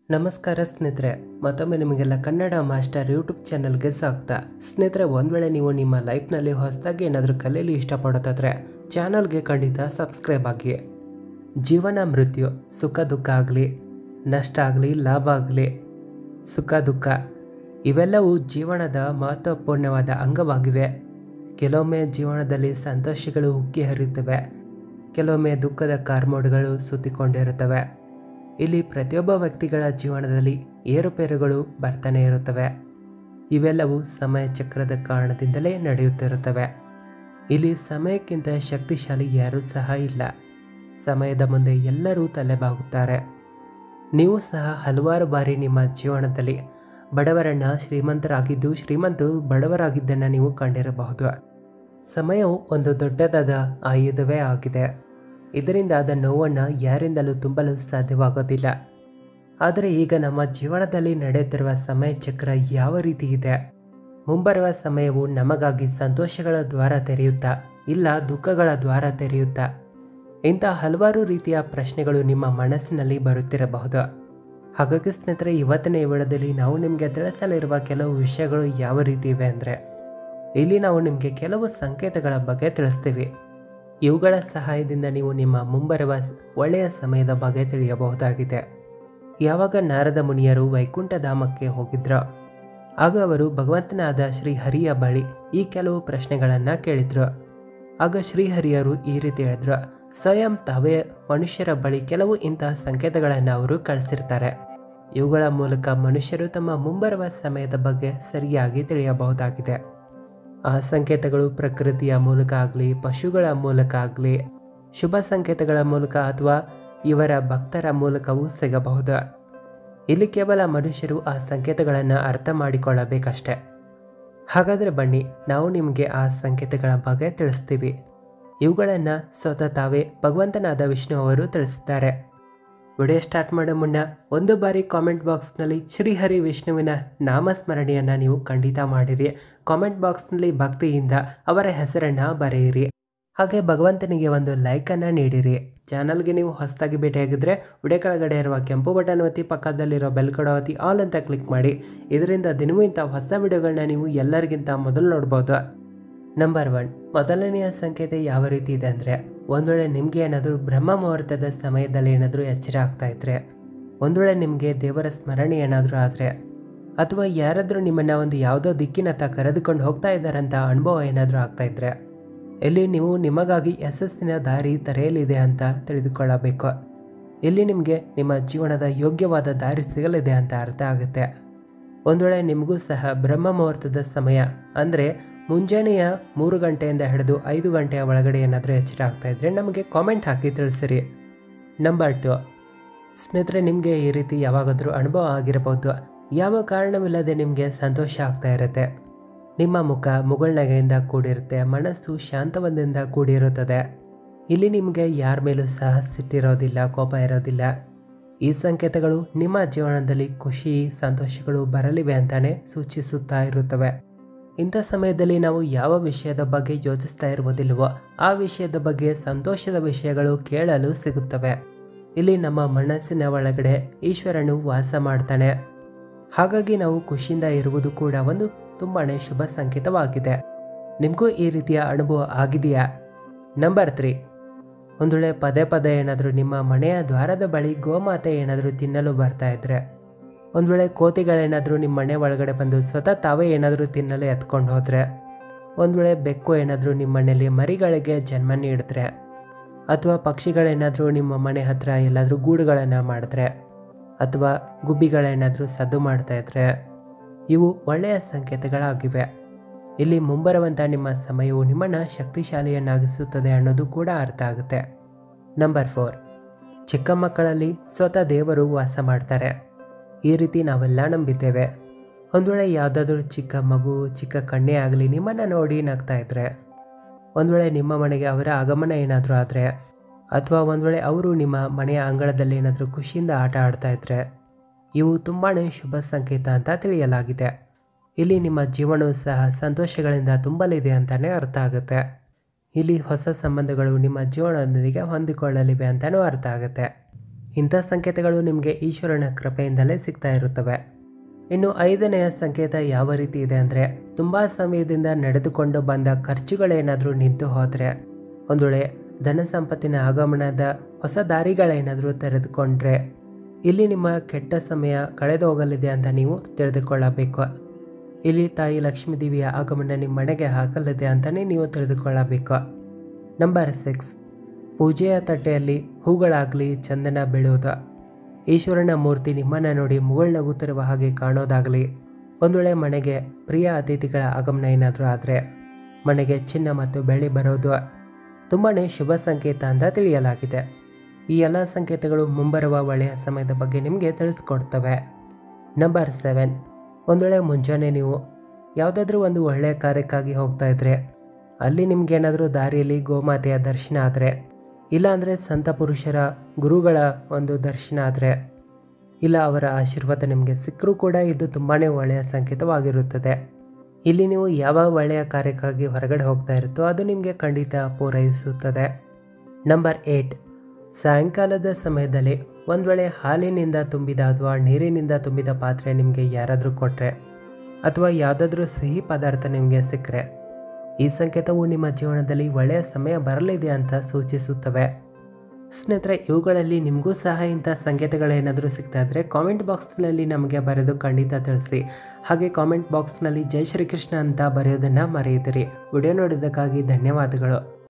ನಮಸ್ಕಾರ ಸ್ನೇಹಿತರೆ ಮತ್ತೊಮ್ಮೆ ನಿಮಗೆಲ್ಲ ಕನ್ನಡ ಮಾಸ್ಟರ್ ಯೂಟ್ಯೂಬ್ ಚಾನಲ್ಗೆ ಸ್ವಾಗತ ಸ್ನೇಹಿತರೆ ಒಂದು ವೇಳೆ ನೀವು ನಿಮ್ಮ ಲೈಫ್ನಲ್ಲಿ ಹೊಸದಾಗಿ ಏನಾದರೂ ಕಲಿಯಲು ಇಷ್ಟಪಡೋದಾದ್ರೆ ಚಾನಲ್ಗೆ ಖಂಡಿತ ಸಬ್ಸ್ಕ್ರೈಬ್ ಆಗಿ ಜೀವನ ಮೃತ್ಯು ಸುಖ ದುಃಖ ಆಗಲಿ ನಷ್ಟ ಆಗಲಿ ಲಾಭ ಆಗಲಿ ಸುಖ ದುಃಖ ಇವೆಲ್ಲವೂ ಜೀವನದ ಮಹತ್ವಪೂರ್ಣವಾದ ಅಂಗವಾಗಿವೆ ಕೆಲವೊಮ್ಮೆ ಜೀವನದಲ್ಲಿ ಸಂತೋಷಗಳು ಉಕ್ಕಿ ಹರಿಯುತ್ತವೆ ಕೆಲವೊಮ್ಮೆ ದುಃಖದ ಕಾರ್ಮೋಡ್ಗಳು ಸುತ್ತಿಕೊಂಡಿರುತ್ತವೆ ಇಲ್ಲಿ ಪ್ರತಿಯೊಬ್ಬ ವ್ಯಕ್ತಿಗಳ ಜೀವನದಲ್ಲಿ ಏರುಪೇರುಗಳು ಬರ್ತಾನೆ ಇರುತ್ತವೆ ಇವೆಲ್ಲವೂ ಸಮಯ ಚಕ್ರದ ಕಾರಣದಿಂದಲೇ ನಡೆಯುತ್ತಿರುತ್ತವೆ ಇಲ್ಲಿ ಸಮಯಕ್ಕಿಂತ ಶಕ್ತಿಶಾಲಿ ಯಾರೂ ಸಹ ಇಲ್ಲ ಸಮಯದ ಮುಂದೆ ಎಲ್ಲರೂ ತಲೆಬಾಗುತ್ತಾರೆ ನೀವು ಸಹ ಹಲವಾರು ಬಾರಿ ನಿಮ್ಮ ಜೀವನದಲ್ಲಿ ಬಡವರನ್ನ ಶ್ರೀಮಂತರಾಗಿದ್ದು ಶ್ರೀಮಂತರು ಬಡವರಾಗಿದ್ದನ್ನು ನೀವು ಕಂಡಿರಬಹುದು ಸಮಯವು ಒಂದು ದೊಡ್ಡದಾದ ಆಯುಧವೇ ಆಗಿದೆ ಇದರಿಂದ ಆದ ನೋವನ್ನು ಯಾರಿಂದಲೂ ತುಂಬಲು ಸಾಧ್ಯವಾಗೋದಿಲ್ಲ ಆದರೆ ಈಗ ನಮ್ಮ ಜೀವನದಲ್ಲಿ ನಡೆಯುತ್ತಿರುವ ಸಮಯ ಚಕ್ರ ಯಾವ ರೀತಿ ಇದೆ ಮುಂಬರುವ ಸಮಯವು ನಮಗಾಗಿ ಸಂತೋಷಗಳ ದ್ವಾರ ತೆರೆಯುತ್ತಾ ಇಲ್ಲ ದುಃಖಗಳ ದ್ವಾರ ತೆರೆಯುತ್ತಾ ಇಂಥ ಹಲವಾರು ರೀತಿಯ ಪ್ರಶ್ನೆಗಳು ನಿಮ್ಮ ಮನಸ್ಸಿನಲ್ಲಿ ಬರುತ್ತಿರಬಹುದು ಹಾಗಾಗಿ ಸ್ನೇಹಿತರೆ ಇವತ್ತಿನ ಈ ವಿಡಿಯೋದಲ್ಲಿ ನಾವು ನಿಮಗೆ ತಿಳಿಸಲಿರುವ ಕೆಲವು ವಿಷಯಗಳು ಯಾವ ರೀತಿ ಇವೆ ಅಂದರೆ ಇಲ್ಲಿ ನಾವು ನಿಮಗೆ ಕೆಲವು ಸಂಕೇತಗಳ ಬಗ್ಗೆ ತಿಳಿಸ್ತೀವಿ ಇವುಗಳ ಸಹಾಯದಿಂದ ನೀವು ನಿಮ್ಮ ಮುಂಬರುವ ಸ್- ಒಳ್ಳೆಯ ಸಮಯದ ಬಗ್ಗೆ ತಿಳಿಯಬಹುದಾಗಿದೆ ಯಾವಾಗ ನಾರದ ಮುನಿಯರು ವೈಕುಂಠಧಾಮಕ್ಕೆ ಹೋಗಿದ್ರೋ ಆಗ ಅವರು ಭಗವಂತನಾದ ಶ್ರೀಹರಿಯ ಬಳಿ ಈ ಕೆಲವು ಪ್ರಶ್ನೆಗಳನ್ನು ಕೇಳಿದ್ರು ಆಗ ಶ್ರೀಹರಿಯರು ಈ ರೀತಿ ಹೇಳಿದ್ರು ಸ್ವಯಂ ತಾವೇ ಮನುಷ್ಯರ ಬಳಿ ಕೆಲವು ಇಂತಹ ಸಂಕೇತಗಳನ್ನು ಅವರು ಕಳಿಸಿರ್ತಾರೆ ಇವುಗಳ ಮೂಲಕ ಮನುಷ್ಯರು ತಮ್ಮ ಮುಂಬರುವ ಸಮಯದ ಬಗ್ಗೆ ಸರಿಯಾಗಿ ತಿಳಿಯಬಹುದಾಗಿದೆ ಆ ಸಂಕೇತಗಳು ಪ್ರಕೃತಿಯ ಮೂಲಕ ಆಗಲಿ ಪಶುಗಳ ಮೂಲಕ ಆಗಲಿ ಶುಭ ಸಂಕೇತಗಳ ಮೂಲಕ ಅಥವಾ ಇವರ ಭಕ್ತರ ಮೂಲಕವೂ ಸಿಗಬಹುದು ಇಲ್ಲಿ ಕೇವಲ ಮನುಷ್ಯರು ಆ ಸಂಕೇತಗಳನ್ನು ಅರ್ಥ ಮಾಡಿಕೊಳ್ಳಬೇಕಷ್ಟೆ ಹಾಗಾದರೆ ಬನ್ನಿ ನಾವು ನಿಮಗೆ ಆ ಸಂಕೇತಗಳ ಬಗ್ಗೆ ತಿಳಿಸ್ತೀವಿ ಇವುಗಳನ್ನು ಸ್ವತಃ ತಾವೇ ಭಗವಂತನಾದ ವಿಷ್ಣು ಅವರು ತಿಳಿಸಿದ್ದಾರೆ ವಿಡಿಯೋ ಸ್ಟಾರ್ಟ್ ಮಾಡೋ ಮುನ್ನ ಒಂದು ಬಾರಿ ಕಾಮೆಂಟ್ ಬಾಕ್ಸ್ನಲ್ಲಿ ಶ್ರೀಹರಿ ವಿಷ್ಣುವಿನ ನಾಮಸ್ಮರಣೆಯನ್ನು ನೀವು ಖಂಡಿತ ಮಾಡಿರಿ ಕಾಮೆಂಟ್ ಬಾಕ್ಸ್ನಲ್ಲಿ ಭಕ್ತಿಯಿಂದ ಅವರ ಹೆಸರನ್ನು ಬರೆಯಿರಿ ಹಾಗೆ ಭಗವಂತನಿಗೆ ಒಂದು ಲೈಕನ್ನು ನೀಡಿರಿ ಚಾನಲ್ಗೆ ನೀವು ಹೊಸದಾಗಿ ಭೇಟಿಯಾಗಿದ್ದರೆ ವಿಡಿಯೋ ಕೆಳಗಡೆ ಇರುವ ಕೆಂಪು ಬಟನ್ ಒತ್ತಿ ಪಕ್ಕದಲ್ಲಿರೋ ಬೆಲ್ ಕೂಡ ಒತ್ತಿ ಆಲ್ ಅಂತ ಕ್ಲಿಕ್ ಮಾಡಿ ಇದರಿಂದ ದಿನವೂ ಇಂಥ ಹೊಸ ವಿಡಿಯೋಗಳನ್ನ ನೀವು ಎಲ್ಲರಿಗಿಂತ ಮೊದಲು ನೋಡ್ಬೋದು ನಂಬರ್ ಒನ್ ಮೊದಲನೆಯ ಸಂಕೇತ ಯಾವ ರೀತಿ ಇದೆ ಅಂದರೆ ಒಂದು ವೇಳೆ ನಿಮಗೆ ಏನಾದರೂ ಬ್ರಹ್ಮ ಮುಹೂರ್ತದ ಸಮಯದಲ್ಲಿ ಏನಾದರೂ ಎಚ್ಚರ ಆಗ್ತಾ ಇದ್ರೆ ಒಂದು ವೇಳೆ ನಿಮಗೆ ದೇವರ ಸ್ಮರಣೆ ಏನಾದರೂ ಆದರೆ ಅಥವಾ ಯಾರಾದರೂ ನಿಮ್ಮನ್ನು ಒಂದು ಯಾವುದೋ ದಿಕ್ಕಿನತ್ತ ಕರೆದುಕೊಂಡು ಹೋಗ್ತಾ ಇದ್ದಾರಂತ ಅನುಭವ ಏನಾದರೂ ಆಗ್ತಾ ಇದ್ರೆ ಇಲ್ಲಿ ನೀವು ನಿಮಗಾಗಿ ಯಶಸ್ಸಿನ ದಾರಿ ತೆರೆಯಲಿದೆ ಅಂತ ತಿಳಿದುಕೊಳ್ಳಬೇಕು ಇಲ್ಲಿ ನಿಮಗೆ ನಿಮ್ಮ ಜೀವನದ ಯೋಗ್ಯವಾದ ದಾರಿ ಸಿಗಲಿದೆ ಅಂತ ಅರ್ಥ ಆಗುತ್ತೆ ಒಂದು ವೇಳೆ ನಿಮಗೂ ಸಹ ಬ್ರಹ್ಮ ಮುಹೂರ್ತದ ಸಮಯ ಅಂದರೆ ಮುಂಜಾನೆಯ ಮೂರು ಗಂಟೆಯಿಂದ ಹಿಡಿದು ಐದು ಗಂಟೆಯ ಒಳಗಡೆ ಏನಾದರೂ ಎಚ್ಚರ ಆಗ್ತಾ ಇದ್ದರೆ ನಮಗೆ ಕಾಮೆಂಟ್ ಹಾಕಿ ತಿಳಿಸಿರಿ ನಂಬರ್ ಟು ಸ್ನೇಹಿತರೆ ನಿಮಗೆ ಈ ರೀತಿ ಯಾವಾಗಾದರೂ ಅನುಭವ ಆಗಿರಬಹುದು ಯಾವ ಕಾರಣವಿಲ್ಲದೆ ನಿಮಗೆ ಸಂತೋಷ ಆಗ್ತಾ ಇರುತ್ತೆ ನಿಮ್ಮ ಮುಖ ಮುಗುಳ್ನಗೆಯಿಂದ ಕೂಡಿರುತ್ತೆ ಮನಸ್ಸು ಶಾಂತವದಿಂದ ಕೂಡಿರುತ್ತದೆ ಇಲ್ಲಿ ನಿಮಗೆ ಯಾರ ಮೇಲೂ ಸಹ ಸಿಟ್ಟಿರೋದಿಲ್ಲ ಕೋಪ ಇರೋದಿಲ್ಲ ಈ ಸಂಕೇತಗಳು ನಿಮ್ಮ ಜೀವನದಲ್ಲಿ ಖುಷಿ ಸಂತೋಷಗಳು ಬರಲಿವೆ ಅಂತಾನೆ ಸೂಚಿಸುತ್ತಾ ಇರುತ್ತವೆ ಇಂಥ ಸಮಯದಲ್ಲಿ ನಾವು ಯಾವ ವಿಷಯದ ಬಗ್ಗೆ ಯೋಚಿಸ್ತಾ ಇರುವುದಿಲ್ವೋ ಆ ವಿಷಯದ ಬಗ್ಗೆ ಸಂತೋಷದ ವಿಷಯಗಳು ಕೇಳಲು ಸಿಗುತ್ತವೆ ಇಲ್ಲಿ ನಮ್ಮ ಮನಸ್ಸಿನ ಒಳಗಡೆ ಈಶ್ವರನು ವಾಸ ಮಾಡ್ತಾನೆ ಹಾಗಾಗಿ ನಾವು ಖುಷಿಯಿಂದ ಇರುವುದು ಕೂಡ ಒಂದು ತುಂಬಾನೇ ಶುಭ ಸಂಕೇತವಾಗಿದೆ ನಿಮಗೂ ಈ ರೀತಿಯ ಅನುಭವ ಆಗಿದೆಯಾ ನಂಬರ್ ತ್ರೀ ಒಂದು ವೇಳೆ ಪದೇ ಪದೇ ಏನಾದರೂ ನಿಮ್ಮ ಮನೆಯ ದ್ವಾರದ ಬಳಿ ಗೋಮಾತೆ ಏನಾದರೂ ತಿನ್ನಲು ಬರ್ತಾ ಇದ್ರೆ ಒಂದು ವೇಳೆ ಕೋತಿಗಳೇನಾದರೂ ನಿಮ್ಮ ಮನೆ ಒಳಗಡೆ ಬಂದು ಸ್ವತಃ ತಾವೇ ಏನಾದರೂ ತಿನ್ನಲು ಎತ್ಕೊಂಡು ಹೋದರೆ ಒಂದು ವೇಳೆ ಬೆಕ್ಕು ಏನಾದರೂ ನಿಮ್ಮ ಮನೆಯಲ್ಲಿ ಮರಿಗಳಿಗೆ ಜನ್ಮ ನೀಡಿದ್ರೆ ಅಥವಾ ಪಕ್ಷಿಗಳೇನಾದರೂ ನಿಮ್ಮ ಮನೆ ಹತ್ರ ಎಲ್ಲಾದರೂ ಗೂಡುಗಳನ್ನು ಮಾಡಿದ್ರೆ ಅಥವಾ ಗುಬ್ಬಿಗಳೇನಾದರೂ ಸದ್ದು ಮಾಡ್ತಾ ಇದ್ರೆ ಇವು ಒಳ್ಳೆಯ ಸಂಕೇತಗಳಾಗಿವೆ ಇಲ್ಲಿ ಮುಂಬರುವಂಥ ನಿಮ್ಮ ಸಮಯವು ನಿಮ್ಮನ್ನು ಶಕ್ತಿಶಾಲಿಯನ್ನಾಗಿಸುತ್ತದೆ ಅನ್ನೋದು ಕೂಡ ಅರ್ಥ ಆಗುತ್ತೆ ನಂಬರ್ ಫೋರ್ ಚಿಕ್ಕ ಮಕ್ಕಳಲ್ಲಿ ಸ್ವತಃ ದೇವರು ವಾಸ ಮಾಡ್ತಾರೆ ಈ ರೀತಿ ನಾವೆಲ್ಲ ನಂಬಿದ್ದೇವೆ ಒಂದು ವೇಳೆ ಯಾವುದಾದ್ರೂ ಚಿಕ್ಕ ಮಗು ಚಿಕ್ಕ ಕಣ್ಣೇ ಆಗಲಿ ನಿಮ್ಮನ್ನು ನೋಡಿ ನಗ್ತಾ ಇದ್ರೆ ಒಂದು ವೇಳೆ ನಿಮ್ಮ ಮನೆಗೆ ಅವರ ಆಗಮನ ಏನಾದರೂ ಆದರೆ ಅಥವಾ ಒಂದು ವೇಳೆ ಅವರು ನಿಮ್ಮ ಮನೆಯ ಅಂಗಳದಲ್ಲಿ ಏನಾದರೂ ಖುಷಿಯಿಂದ ಆಟ ಆಡ್ತಾ ಇದ್ರೆ ಇವು ತುಂಬಾ ಶುಭ ಸಂಕೇತ ಅಂತ ತಿಳಿಯಲಾಗಿದೆ ಇಲ್ಲಿ ನಿಮ್ಮ ಜೀವನವು ಸಹ ಸಂತೋಷಗಳಿಂದ ತುಂಬಲಿದೆ ಅಂತಲೇ ಅರ್ಥ ಆಗುತ್ತೆ ಇಲ್ಲಿ ಹೊಸ ಸಂಬಂಧಗಳು ನಿಮ್ಮ ಜೀವನದೊಂದಿಗೆ ಹೊಂದಿಕೊಳ್ಳಲಿವೆ ಅಂತಲೂ ಅರ್ಥ ಆಗುತ್ತೆ ಇಂಥ ಸಂಕೇತಗಳು ನಿಮಗೆ ಈಶ್ವರನ ಕೃಪೆಯಿಂದಲೇ ಸಿಗ್ತಾ ಇರುತ್ತವೆ ಇನ್ನು ಐದನೆಯ ಸಂಕೇತ ಯಾವ ರೀತಿ ಇದೆ ಅಂದರೆ ತುಂಬ ಸಮಯದಿಂದ ನಡೆದುಕೊಂಡು ಬಂದ ಖರ್ಚುಗಳೇನಾದರೂ ನಿಂತು ಹೋದರೆ ಒಂದು ವೇಳೆ ಧನ ಸಂಪತ್ತಿನ ಆಗಮನದ ಹೊಸ ದಾರಿಗಳೇನಾದರೂ ತೆರೆದುಕೊಂಡ್ರೆ ಇಲ್ಲಿ ನಿಮ್ಮ ಕೆಟ್ಟ ಸಮಯ ಕಳೆದು ಹೋಗಲಿದೆ ಅಂತ ನೀವು ತಿಳಿದುಕೊಳ್ಳಬೇಕು ಇಲ್ಲಿ ತಾಯಿ ಲಕ್ಷ್ಮೀ ದೇವಿಯ ಆಗಮನ ನಿಮ್ಮ ಮನೆಗೆ ಹಾಕಲಿದೆ ಅಂತಲೇ ನೀವು ತಿಳಿದುಕೊಳ್ಳಬೇಕು ನಂಬರ್ ಸಿಕ್ಸ್ ಪೂಜೆಯ ತಟ್ಟೆಯಲ್ಲಿ ಹೂಗಳಾಗಲಿ ಚಂದನ ಬೀಳುವುದು ಈಶ್ವರನ ಮೂರ್ತಿ ನಿಮ್ಮನ್ನು ನೋಡಿ ಮುಗುಳ್ನಗುತ್ತಿರುವ ಹಾಗೆ ಕಾಣೋದಾಗಲಿ ಒಂದು ವೇಳೆ ಮನೆಗೆ ಪ್ರಿಯ ಅತಿಥಿಗಳ ಆಗಮನ ಏನಾದರೂ ಆದರೆ ಮನೆಗೆ ಚಿನ್ನ ಮತ್ತು ಬೆಳ್ಳಿ ಬರೋದು ತುಂಬಾ ಶುಭ ಸಂಕೇತ ಅಂತ ತಿಳಿಯಲಾಗಿದೆ ಈ ಎಲ್ಲ ಸಂಕೇತಗಳು ಮುಂಬರುವ ಒಳ್ಳೆಯ ಸಮಯದ ಬಗ್ಗೆ ನಿಮಗೆ ತಿಳಿಸ್ಕೊಡ್ತವೆ ನಂಬರ್ ಸೆವೆನ್ ಒಂದು ವೇಳೆ ಮುಂಜಾನೆ ನೀವು ಯಾವುದಾದ್ರೂ ಒಂದು ಒಳ್ಳೆಯ ಕಾರ್ಯಕ್ಕಾಗಿ ಹೋಗ್ತಾ ಇದ್ರೆ ಅಲ್ಲಿ ನಿಮ್ಗೇನಾದರೂ ದಾರಿಯಲ್ಲಿ ಗೋಮಾತೆಯ ದರ್ಶನ ಆದರೆ ಇಲ್ಲಾಂದರೆ ಸಂತ ಪುರುಷರ ಗುರುಗಳ ಒಂದು ದರ್ಶನ ಆದರೆ ಇಲ್ಲ ಅವರ ಆಶೀರ್ವಾದ ನಿಮಗೆ ಸಿಕ್ಕರೂ ಕೂಡ ಇದು ತುಂಬಾ ಒಳ್ಳೆಯ ಸಂಕೇತವಾಗಿರುತ್ತದೆ ಇಲ್ಲಿ ನೀವು ಯಾವ ಒಳ್ಳೆಯ ಕಾರ್ಯಕ್ಕಾಗಿ ಹೊರಗಡೆ ಹೋಗ್ತಾ ಇರುತ್ತೋ ಅದು ನಿಮಗೆ ಖಂಡಿತ ಪೂರೈಸುತ್ತದೆ ನಂಬರ್ ಏಯ್ಟ್ ಸಾಯಂಕಾಲದ ಸಮಯದಲ್ಲಿ ಒಂದು ವೇಳೆ ಹಾಲಿನಿಂದ ತುಂಬಿದ ಅಥವಾ ನೀರಿನಿಂದ ತುಂಬಿದ ಪಾತ್ರೆ ನಿಮಗೆ ಯಾರಾದರೂ ಕೊಟ್ಟರೆ ಅಥವಾ ಯಾವುದಾದ್ರೂ ಸಿಹಿ ಪದಾರ್ಥ ನಿಮಗೆ ಸಿಕ್ಕರೆ ಈ ಸಂಕೇತವು ನಿಮ್ಮ ಜೀವನದಲ್ಲಿ ಒಳ್ಳೆಯ ಸಮಯ ಬರಲಿದೆ ಅಂತ ಸೂಚಿಸುತ್ತವೆ ಸ್ನೇಹಿತರೆ ಇವುಗಳಲ್ಲಿ ನಿಮಗೂ ಸಹ ಇಂಥ ಸಂಕೇತಗಳೇನಾದರೂ ಸಿಗ್ತಾ ಇದ್ದರೆ ಕಾಮೆಂಟ್ ಬಾಕ್ಸ್ನಲ್ಲಿ ನಮಗೆ ಬರೆದು ಖಂಡಿತ ತಿಳಿಸಿ ಹಾಗೆ ಕಾಮೆಂಟ್ ಬಾಕ್ಸ್ನಲ್ಲಿ ಜೈ ಶ್ರೀಕೃಷ್ಣ ಅಂತ ಬರೆಯೋದನ್ನು ಮರೆಯುತ್ತೀರಿ ವಿಡಿಯೋ ನೋಡಿದ್ದಕ್ಕಾಗಿ ಧನ್ಯವಾದಗಳು